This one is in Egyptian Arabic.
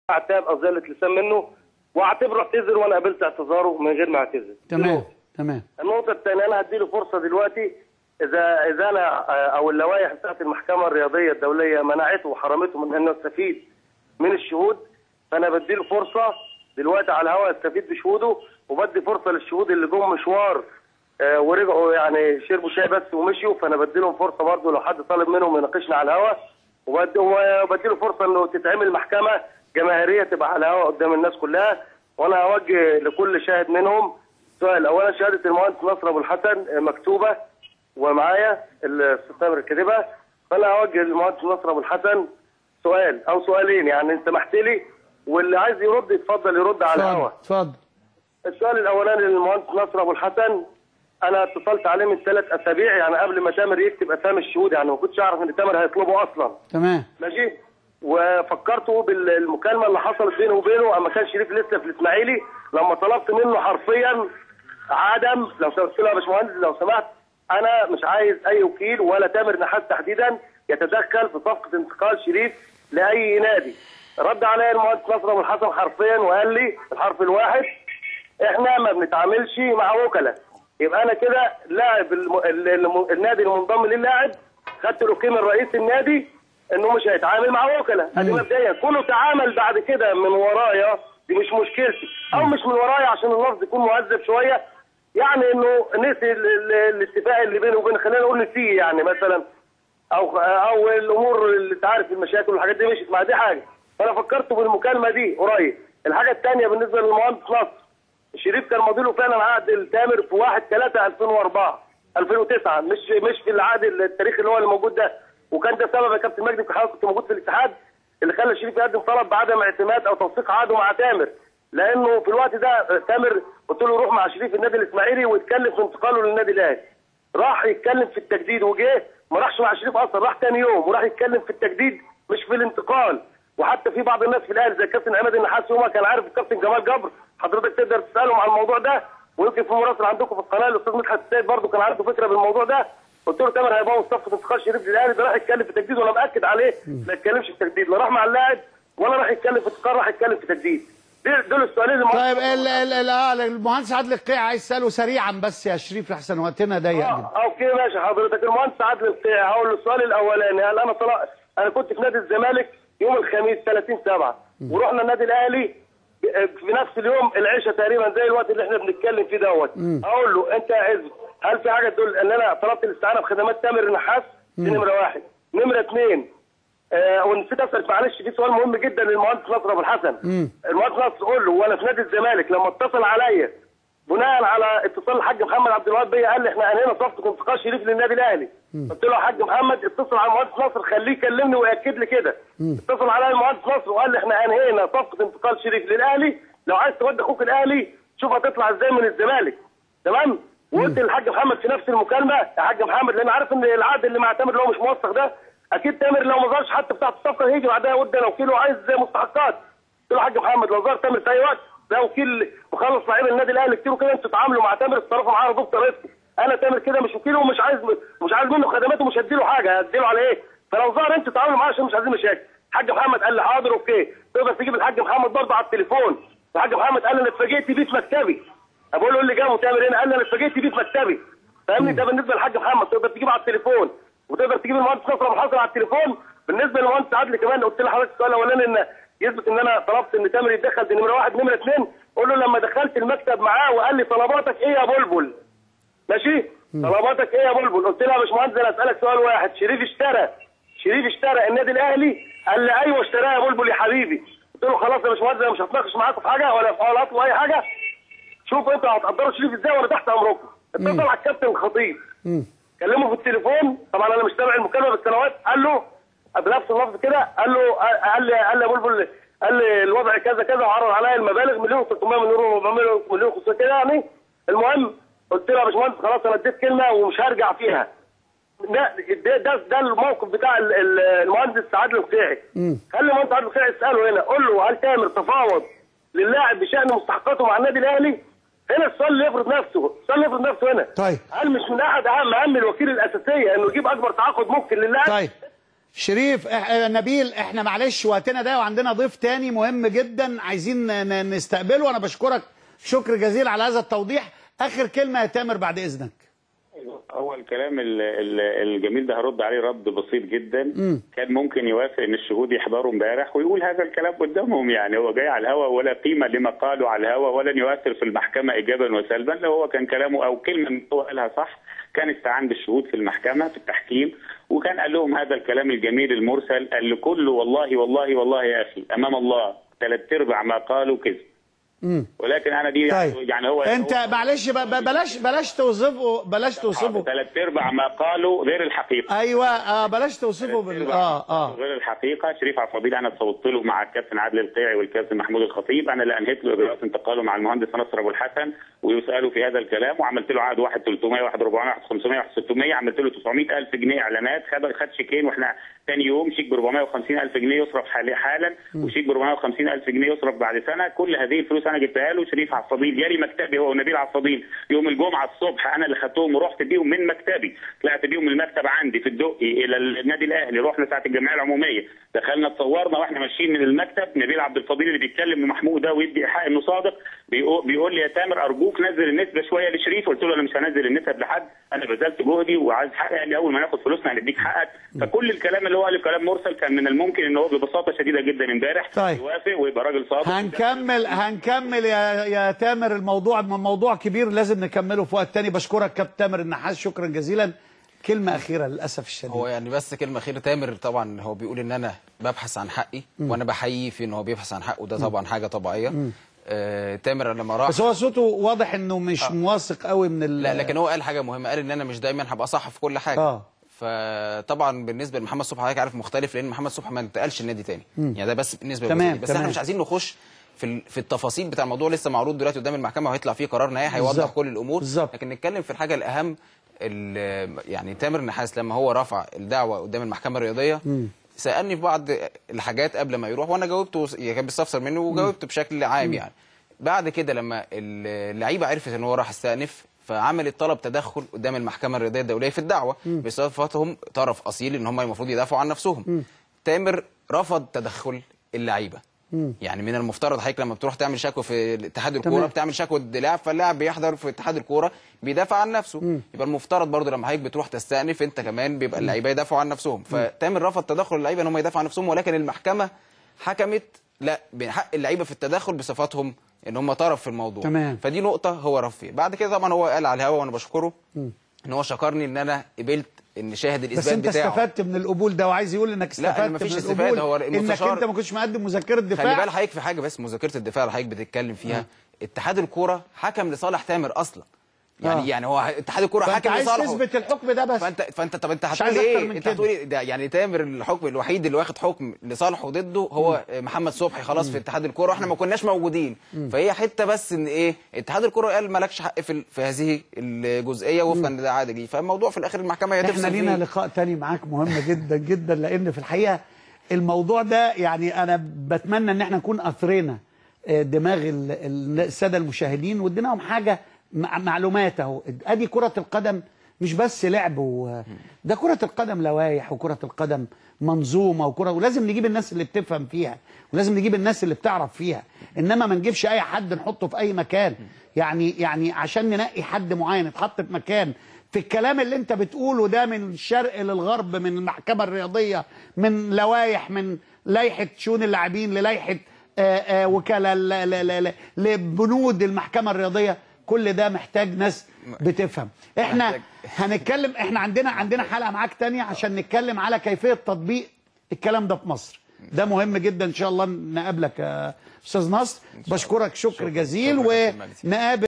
عتاب او زله لسان منه واعتبره اعتذر وانا قبلت اعتذاره من غير ما اعتذر تمام تمام النقطة الثانية أنا هديله فرصة دلوقتي إذا إذا أنا آه، أو اللوائح بتاعت المحكمة الرياضية الدولية منعته وحرمته من إنه يستفيد من الشهود فأنا بديله فرصة دلوقتي على الهواء يستفيد بشهوده وبدي فرصة للشهود اللي جم مشوار آه، ورجعوا يعني شربوا شاي بس ومشيوا فأنا بديلهم فرصة برضه لو حد طالب منهم يناقشنا على الهواء وبدي وبديله فرصة إنه تتعمل محكمة جماهيرية تبقى على الهواء قدام الناس كلها وأنا هوجه لكل شاهد منهم سؤال اولا شهاده المهندس نصر ابو الحسن مكتوبه ومعايا الاستاذ تامر كاتبها فانا هوجه للمهندس نصر ابو الحسن سؤال او سؤالين يعني انت سمحت لي واللي عايز يرد يتفضل يرد على اتفضل الهواء اتفضل السؤال الاولاني للمهندس نصر ابو الحسن انا اتصلت عليه من ثلاث اسابيع يعني قبل ما تامر يكتب اسامي الشهود يعني ما كنتش اعرف ان تامر هيطلبه اصلا تمام ماشي وفكرته بالمكالمه اللي حصلت بينه وبينه اما كان شريف لسه في الاسماعيلي لما طلبت منه حرفيا عدم لو سمحت له يا باشمهندس لو سمحت انا مش عايز اي وكيل ولا تامر نحاس تحديدا يتدخل في صفقه انتقال شريف لاي نادي رد عليا المهندس نصر ابو الحسن حرفيا وقال لي الحرف الواحد احنا ما بنتعاملش مع وكلاء يبقى انا كده لاعب الم... ال- الم... النادي المنضم للاعب خدت الاوكي من رئيس النادي انه مش هيتعامل مع وكلاء ادي مبدئيا كله تعامل بعد كده من ورايا دي مش مشكلتي او مش من ورايا عشان اللفظ يكون مهذب شويه يعني انه نسي ال- ال- الاتفاق اللي بينه وبين خلينا نقول نسيه يعني مثلا او او الامور اللي انت عارف المشاكل والحاجات دي مشيت مع دي حاجه فانا فكرت بالمكالمه دي قريب الحاجه الثانيه بالنسبه للمهندس نصر شريف كان ماضي له فعلا عقد التامر في 1 3 2004 2009 مش مش في العقد التاريخي اللي هو اللي موجود ده وكان ده سبب يا كابتن مجدي في حضرتك كنت موجود في الاتحاد اللي خلى شريف يقدم طلب بعدم اعتماد او توثيق عقده مع تامر لانه في الوقت ده تامر قلت له روح مع شريف النادي الاسماعيلي واتكلم في انتقاله للنادي الاهلي راح يتكلم في التجديد وجه ما راحش مع شريف اصلا راح تاني يوم وراح يتكلم في التجديد مش في الانتقال وحتى في بعض الناس في الاهلي زي الكابتن عماد النحاس يومها كان عارف الكابتن جمال جبر حضرتك تقدر تسالهم عن الموضوع ده ويمكن في مراسل عندكم في القناه الاستاذ مدحت السيد برضه كان عنده فكره بالموضوع ده قلت له تامر هيبوظ صفقه انتقال شريف للاهلي ده راح يتكلم في تجديد وانا مأكد عليه ما يتكلمش في تجديد لا راح مع اللاعب ولا راح يتكلم في انتقال راح يتكلم في تجديد دي- دول السؤالين اللي طيب ال ال ال آه، المهندس عادل القيع عايز اساله سريعا بس يا شريف لحسن وقتنا ضيق جدا اه اوكي ماشي حضرتك المهندس عادل القيعي هقول له السؤال الاولاني هل انا طلع انا كنت في نادي الزمالك يوم الخميس 30 7 ورحنا النادي الاهلي في نفس اليوم العشاء تقريبا زي الوقت اللي احنا بنتكلم فيه دوت اقول له انت يا عزب هل في حاجه تدل ان انا طلبت الاستعانه بخدمات تامر النحاس دي نمره واحد نمره اثنين آه ونسيت اسال معلش في سؤال مهم جدا للمهندس نصر ابو الحسن المهندس نصر قول له وانا في نادي الزمالك لما اتصل عليا بناء على اتصال الحاج محمد عبد الوهاب بيا قال لي احنا انهينا صفقه انتقال شريف للنادي الاهلي قلت له يا حاج محمد اتصل على المهندس نصر خليه يكلمني وياكد لي كده اتصل عليا المهندس نصر وقال لي احنا انهينا صفقه انتقال شريف للاهلي لو عايز تودي اخوك الاهلي شوف هتطلع ازاي من الزمالك تمام وقلت للحاج محمد في نفس المكالمه يا حاج محمد لان عارف ان العقد اللي مع تامر اللي هو مش موثق ده اكيد تامر لو ما ظهرش حتى بتاعت الصفقه هيجي بعدها ود لو كيلو عايز زي مستحقات قلت له يا حاج محمد لو ظهر تامر في اي وقت ده وكيل مخلص لعيبه النادي الاهلي كتير وكده انتوا تتعاملوا مع تامر اتصرفوا معاه ردوا بطريقتكم انا تامر كده مش وكيله ومش عايز مش عايز منه خدمات ومش هديله حاجه هديله على ايه فلو ظهر انتوا تتعاملوا معاه عشان مش عايزين مشاكل الحاج محمد قال لي حاضر اوكي تقدر تجيب الحاج محمد برضه على التليفون الحاج محمد قال لي انا اتفاجئت بيه في مكتبي بقول له إيه اللي جابه تامر هنا قال لي انا اتفاجئت بيه في مكتبي فاهمني ده بالنسبه للحاج محمد تقدر تجيب على التليفون وتقدر تجيب المهندس نصر ابو الحسن على التليفون بالنسبه للمهندس عادل كمان قلت لحضرتك السؤال الاولاني ان يثبت ان انا طلبت ان تامر يتدخل دي نمره واحد نمره اثنين قول له لما دخلت المكتب معاه وقال لي طلباتك ايه يا بلبل ماشي طلباتك ايه يا بلبل قلت له يا باشمهندس انا اسالك سؤال واحد شريف اشترى شريف اشترى النادي الاهلي قال لي ايوه اشتراه يا بلبل يا حبيبي قلت له خلاص يا باشمهندس انا مش هتناقش معاكم في حاجه ولا في ولا اطلب اي حاجه شوف انتوا هتقدروا شريف ازاي وانا تحت امركم اتصل على الكابتن الخطيب كلمه في التليفون طبعا انا مش سامع المكالمه بالسنوات قال له بنفس اللفظ كده قال له قال لي قال لي يا بلبل قال لي الوضع كذا كذا وعرض عليا المبالغ مليون 300 مليون 400 مليون 500 كده يعني المهم قلت له يا باشمهندس خلاص انا اديت كلمه ومش هرجع فيها ده ده ده, ده الموقف بتاع ال- ال- المهندس عادل القيعي خلي المهندس عادل القيعي اساله هنا قول له هل تامر تفاوض للاعب بشان مستحقاته مع النادي الاهلي؟ هنا السؤال اللي يفرض نفسه، السؤال اللي يفرض نفسه هنا طيب. هل مش من احد اهم مهام الوكيل الاساسيه انه يجيب اكبر تعاقد ممكن للاعب؟ طيب شريف إح... آه، نبيل احنا معلش وقتنا ده وعندنا ضيف تاني مهم جدا عايزين ن- ن- نستقبله وانا بشكرك شكر جزيل على هذا التوضيح اخر كلمه يا تامر بعد اذنك هو الكلام ال- ال- الجميل ده هرد عليه رد بسيط جدا كان ممكن يوافق ان الشهود يحضروا امبارح ويقول هذا الكلام قدامهم يعني هو جاي على الهوا ولا قيمه لما قالوا على الهوا ولن يؤثر في المحكمه ايجابا وسلبا لو هو كان كلامه او كلمه من هو قالها صح كان استعان بالشهود في المحكمه في التحكيم وكان قال لهم هذا الكلام الجميل المرسل قال لكل والله والله والله يا اخي امام الله ثلاث ارباع ما قالوا كذب ولكن انا دي طيب يعني هو انت هو- معلش ب- ب- بلاش بلاش توصفه بلاش توصفه ثلاث ارباع ما قالوا غير الحقيقه ايوه آه بلاش توصفه بال اه اه غير الحقيقه شريف عبد الفضيل انا صوتت له مع الكابتن عادل القيعي والكابتن محمود الخطيب انا اللي انهيت له اجراءات انتقاله مع المهندس نصر ابو الحسن ويسالوا في هذا الكلام وعملت له عقد واحد 300 واحد 400 واحد 500 واحد 600 عملت له 900000 جنيه اعلانات خد خد شيكين واحنا ثاني يوم شيك ب 450000 جنيه يصرف حالي حالا وشيك ب 450000 جنيه يصرف بعد سنه كل هذه الفلوس انا جبتها له شريف عبد الفضيل جالي مكتبي هو ونبيل عبد الفضيل يوم الجمعه الصبح انا اللي خدتهم ورحت بيهم من مكتبي طلعت بيهم من المكتب عندي في الدقي الى النادي الاهلي رحنا ساعه الجمعيه العموميه دخلنا اتصورنا واحنا ماشيين من المكتب نبيل عبد الفضيل اللي بيتكلم محمود ده ويدي ايحاء انه صادق بيقول, بيقول لي يا تامر ارجوك نزل النسبه شويه لشريف قلت له انا مش هنزل النسب لحد انا بذلت جهدي وعايز حقي قال لي اول ما ناخد فلوسنا هنديك حقك فكل الكلام اللي هو قاله كلام مرسل كان من الممكن ان هو ببساطه شديده جدا امبارح طيب. يوافق ويبقى راجل صادق هنكمل هنكمل يا يا تامر الموضوع موضوع كبير لازم نكمله في وقت تاني بشكرك كابتن تامر النحاس شكرا جزيلا كلمه اخيره للاسف الشديد هو يعني بس كلمه اخيره تامر طبعا هو بيقول ان انا ببحث عن حقي وانا بحييه في ان هو بيبحث عن حقه ده طبعا حاجه طبيعيه آه تامر لما راح بس هو صوته واضح انه مش موثق قوي من ال لا لكن هو قال حاجه مهمه قال ان انا مش دايما هبقى صح في كل حاجه آه. فطبعا بالنسبه لمحمد صبحي حضرتك عارف مختلف لان محمد صبحي ما انتقلش النادي تاني يعني ده بس بالنسبه تمام، للجزئية دي. بس تمام. احنا مش عايزين نخش في ال- في التفاصيل بتاع الموضوع لسه معروض دلوقتي قدام المحكمه وهيطلع فيه قرار نهائي هيوضح بالظبط. كل الامور بالظبط. لكن نتكلم في الحاجه الاهم ال- يعني تامر نحاس لما هو رفع الدعوه قدام المحكمه الرياضيه سالني في بعض الحاجات قبل ما يروح وانا جاوبته يعني كان بيستفسر منه وجاوبت بشكل عام يعني بعد كده لما اللعيبه عرفت ان هو راح استأنف فعملت طلب تدخل قدام المحكمه الرياضيه الدوليه في الدعوه بصفتهم طرف اصيل ان هم المفروض يدافعوا عن نفسهم تامر رفض تدخل اللعيبه يعني من المفترض حضرتك لما بتروح تعمل شكوى في اتحاد الكوره تمام. بتعمل شكوى اللاعب فاللاعب بيحضر في اتحاد الكوره بيدافع عن نفسه يبقى المفترض برضو لما حضرتك بتروح تستأنف انت كمان بيبقى اللعيبه يدافعوا عن نفسهم فتامر رفض تدخل اللعيبه ان هم يدافعوا عن نفسهم ولكن المحكمه حكمت لا بحق اللعيبه في التدخل بصفاتهم ان هم طرف في الموضوع تمام. فدي نقطه هو رف فيها بعد كده طبعا هو قال على الهوا وانا بشكره ان هو شكرني ان انا قبلت ان شاهد بس الاثبات انت بتاعه استفدت من القبول ده وعايز يقول انك لا، استفدت مفيش من استفادة، القبول هو انك المستشار- انت ما كنتش مقدم مذكره خلي دفاع بالك حضرتك في حاجه بس مذاكره الدفاع اللي حضرتك بتتكلم فيها اتحاد الكوره حكم لصالح تامر اصلا يعني آه. يعني هو اتحاد الكوره فانت حكم عايز لصالحه تثبت الحكم ده بس فانت فانت طب انت مش هتقول عايز أكتر ايه من انت كده. هتقول إيه؟ ده يعني تامر الحكم الوحيد اللي واخد حكم لصالحه وضده هو محمد صبحي خلاص في اتحاد الكوره واحنا ما كناش موجودين فهي حته بس ان ايه اتحاد الكوره قال مالكش حق في ال- في هذه الجزئيه وفقا للعاده دي فالموضوع في الاخر المحكمه هي احنا تفصل لينا فيه. لقاء تاني معاك مهم جدا جدا لان في الحقيقه الموضوع ده يعني انا بتمنى ان احنا نكون اثرينا آه، دماغ ال- ال- الساده المشاهدين واديناهم حاجه مع- معلومات اهو ادي كره القدم مش بس لعب و... ده كره القدم لوائح وكره القدم منظومه وكره ولازم نجيب الناس اللي بتفهم فيها ولازم نجيب الناس اللي بتعرف فيها انما ما نجيبش اي حد نحطه في اي مكان يعني يعني عشان ننقي حد معين يتحط في مكان في الكلام اللي انت بتقوله ده من الشرق للغرب من المحكمة الرياضية من لوائح من لائحة شؤون اللاعبين للائحة آه، آه، وكالة ل- ل- ل- ل- لبنود المحكمة الرياضية كل ده محتاج ناس بتفهم احنا محتاج. هنتكلم احنا عندنا عندنا حلقة معاك تانية عشان نتكلم على كيفية تطبيق الكلام ده في مصر ده مهم جدا ان شاء الله نقابلك يا استاذ نصر بشكرك شكر شكراً. جزيل شكراً يا كابتن مجدي. ونقابل